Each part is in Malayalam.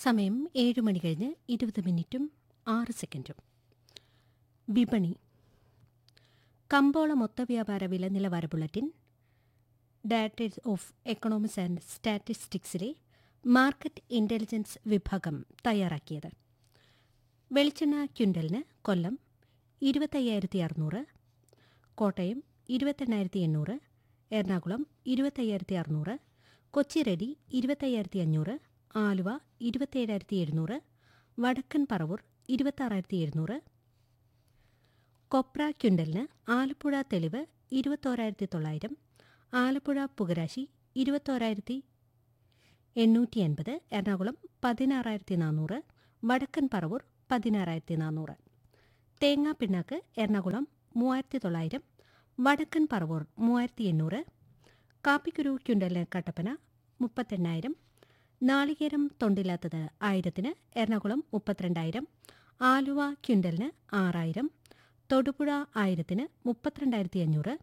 സമയം ഏഴ് മണി കഴിഞ്ഞ് ഇരുപത് മിനിറ്റും ആറ് സെക്കൻഡും വിപണി കമ്പോള മൊത്തവ്യാപാര വില നിലവാര bulletin directorate of economics and സ്റ്റാറ്റിസ്റ്റിക്സിലെ മാർക്കറ്റ് ഇന്റലിജൻസ് വിഭാഗം തയ്യാറാക്കിയത് വെളിച്ചെണ്ണ ക്വിൻ്റലിന് കൊല്ലം ഇരുപത്തയ്യായിരത്തി അറുന്നൂറ് കോട്ടയം ഇരുപത്തെണ്ണായിരത്തി എണ്ണൂറ് എറണാകുളം ഇരുപത്തയ്യായിരത്തി അറുന്നൂറ് കൊച്ചി റെഡി ഇരുപത്തയ്യായിരത്തി അഞ്ഞൂറ് ആലുവ ഇരുപത്തേഴായിരത്തി എഴുന്നൂറ് വടക്കൻ പറവൂർ ഇരുപത്താറായിരത്തി എഴുന്നൂറ് കൊപ്ര ക്വിൻ്റലിന് ആലപ്പുഴ തെളിവ് ഇരുപത്തോരായിരത്തി തൊള്ളായിരം ആലപ്പുഴ പുകരാശി ഇരുപത്തോരായിരത്തി എണ്ണൂറ്റി എൺപത് എറണാകുളം പതിനാറായിരത്തി നാനൂറ് വടക്കൻ പറവൂർ പതിനാറായിരത്തി നാനൂറ് തേങ്ങാ പിണ്ണാക്ക് എറണാകുളം മൂവായിരത്തി തൊള്ളായിരം വടക്കൻ പറവൂർ മൂവായിരത്തി എണ്ണൂറ് കാപ്പിക്കുരു ക്വിൻ്റലിന് കട്ടപ്പന മുപ്പത്തെണ്ണായിരം നാളികേരം തൊണ്ടില്ലാത്തത് ആയിരത്തിന് എറണാകുളം മുപ്പത്തിരണ്ടായിരം ആലുവ ക്വിൻ്റലിന് ആറായിരം തൊടുപുഴ ആയിരത്തിന് മുപ്പത്തിരണ്ടായിരത്തി അഞ്ഞൂറ്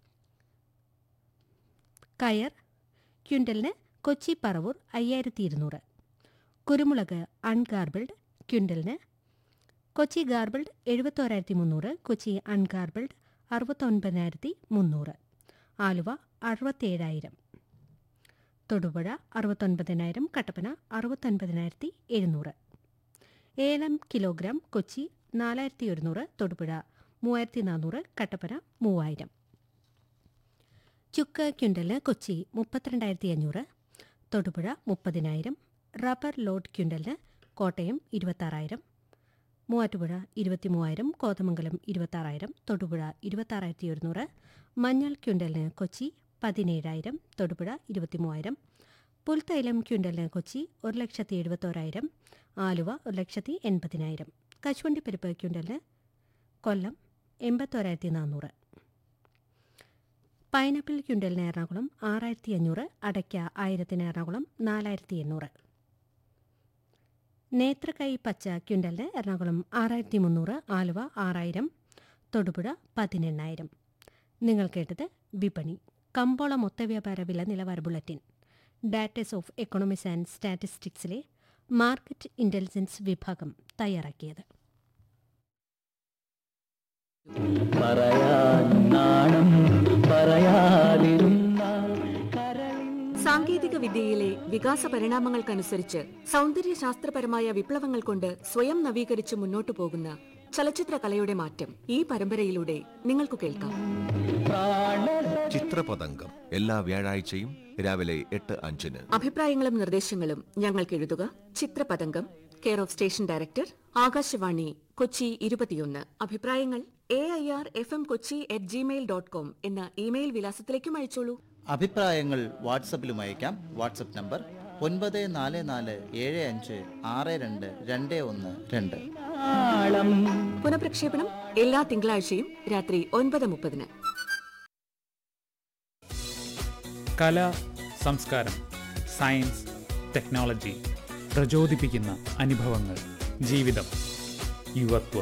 കയർ ക്വിൻ്റലിന് കൊച്ചി പറവൂർ അയ്യായിരത്തി ഇരുന്നൂറ് കുരുമുളക് അൺഗാർബിൾഡ് ക്വിൻ്റലിന് കൊച്ചി ഗാർബിൾഡ് എഴുപത്തോരായിരത്തി മുന്നൂറ് കൊച്ചി അൺഗാർബിൾഡ് അറുപത്തൊൻപതിനായിരത്തി മുന്നൂറ് ആലുവ അറുപത്തേഴായിരം തൊടുപുഴ അറുപത്തൊൻപതിനായിരം കട്ടപ്പന അറുപത്തൊൻപതിനായിരത്തി എഴുന്നൂറ് ഏലം കിലോഗ്രാം കൊച്ചി നാലായിരത്തി ഒരുന്നൂറ് തൊടുപുഴ മൂവായിരത്തി നാനൂറ് കട്ടപ്പന മൂവായിരം ചുക്ക് ക്വിൻ്റലിന് കൊച്ചി മുപ്പത്തിരണ്ടായിരത്തി അഞ്ഞൂറ് തൊടുപുഴ മുപ്പതിനായിരം റബ്ബർ ലോഡ് ക്വിൻ്റലിന് കോട്ടയം ഇരുപത്താറായിരം മൂവാറ്റുപുഴ ഇരുപത്തി മൂവായിരം കോതമംഗലം ഇരുപത്താറായിരം തൊടുപുഴ ഇരുപത്താറായിരത്തി ഒരുന്നൂറ് മഞ്ഞൾ ക്വിൻ്റലിന് കൊച്ചി പതിനേഴായിരം തൊടുപുഴ ഇരുപത്തി മൂവായിരം പുൽത്തൈലം ക്വിൻ്റലിന് കൊച്ചി ഒരു ലക്ഷത്തി എഴുപത്തോരായിരം ആലുവ ഒരു ലക്ഷത്തി എൺപതിനായിരം കശുവണ്ടി പരിപ്പ് ക്വിൻ്റലിന് കൊല്ലം എൺപത്തോരായിരത്തി നാനൂറ് പൈനാപ്പിൾ ക്വിൻ്റലിന് എറണാകുളം ആറായിരത്തി അഞ്ഞൂറ് അടയ്ക്ക ആയിരത്തിന് എറണാകുളം നാലായിരത്തി എണ്ണൂറ് നേത്രക്കൈ പച്ച ക്വിൻ്റലിന് എറണാകുളം ആറായിരത്തി മുന്നൂറ് ആലുവ ആറായിരം തൊടുപുഴ പതിനെണ്ണായിരം നിങ്ങൾ കേട്ടത് വിപണി കമ്പോള മൊത്തവ്യാപാര വില നിലവാര ബുള്ളറ്റിൻ ഡാറ്റസ് ഓഫ് എക്കണോമിക്സ് ആൻഡ് സ്റ്റാറ്റിസ്റ്റിക്സിലെ മാർക്കറ്റ് ഇന്റലിജൻസ് വിഭാഗം തയ്യാറാക്കിയത് പറയാൻ നാണം പറയാതിരുന്നാൽ കരളിൻ സാങ്കേതിക വിദ്യയിലെ വികാസ പരിണാമങ്ങൾക്കനുസരിച്ച് സൗന്ദര്യ ശാസ്ത്രപരമായ വിപ്ലവങ്ങൾ കൊണ്ട് സ്വയം നവീകരിച്ച് മുന്നോട്ടു പോകുന്ന ചലച്ചിത്ര കലയുടെ മാറ്റം ഈ പരമ്പരയിലൂടെ നിങ്ങൾക്ക് കേൾക്കാം ചിത്രപതംഗം എല്ലാ വ്യാഴാഴ്ചയും രാവിലെ എട്ട് അഞ്ചിന് അഭിപ്രായങ്ങളും നിർദ്ദേശങ്ങളും ഞങ്ങൾക്ക് എഴുതുക Chithrapathangam care of station director Akashvani Kochi ഇരുപത്തിയൊന്ന് അഭിപ്രായങ്ങൾ A I R F M Kochi at Gmail dot com എന്ന ഇമെയിൽ വിലാസത്തിലേക്കും അയച്ചോളൂ അഭിപ്രായങ്ങൾ വാട്സപ്പിലും അയക്കാം വാട്സപ്പ് നമ്പർ ഒൻപത് നാല് നാല് ഏഴ് അഞ്ച് ആറ് രണ്ട് രണ്ട് ഒന്ന് രണ്ട് നാളം പുനഃപ്രക്ഷേപണം എല്ലാ തിങ്കളാഴ്ചയും രാത്രി ഒൻപത് മുപ്പതിന് കല സംസ്കാരം സയൻസ് ടെക്നോളജി പ്രചോദിപ്പിക്കുന്ന അനുഭവങ്ങൾ ജീവിതം യുവത്വം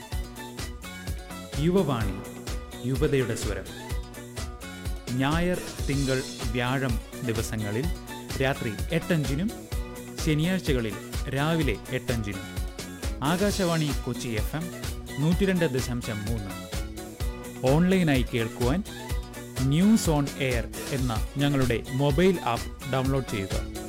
യുവവാണി യുവതയുടെ സ്വരം ഞായർ തിങ്കൾ വ്യാഴം ദിവസങ്ങളിൽ രാത്രി എട്ടഞ്ചിനും ശനിയാഴ്ചകളിൽ രാവിലെ എട്ടഞ്ചിനും ആകാശവാണി കൊച്ചി എഫ് എം നൂറ്റിരണ്ട് ദശാംശം മൂന്ന് ഓൺലൈനായി കേൾക്കുവാൻ ന്യൂസ് ഓൺ എയർ എന്ന ഞങ്ങളുടെ മൊബൈൽ ആപ്പ് ഡൗൺലോഡ് ചെയ്യുക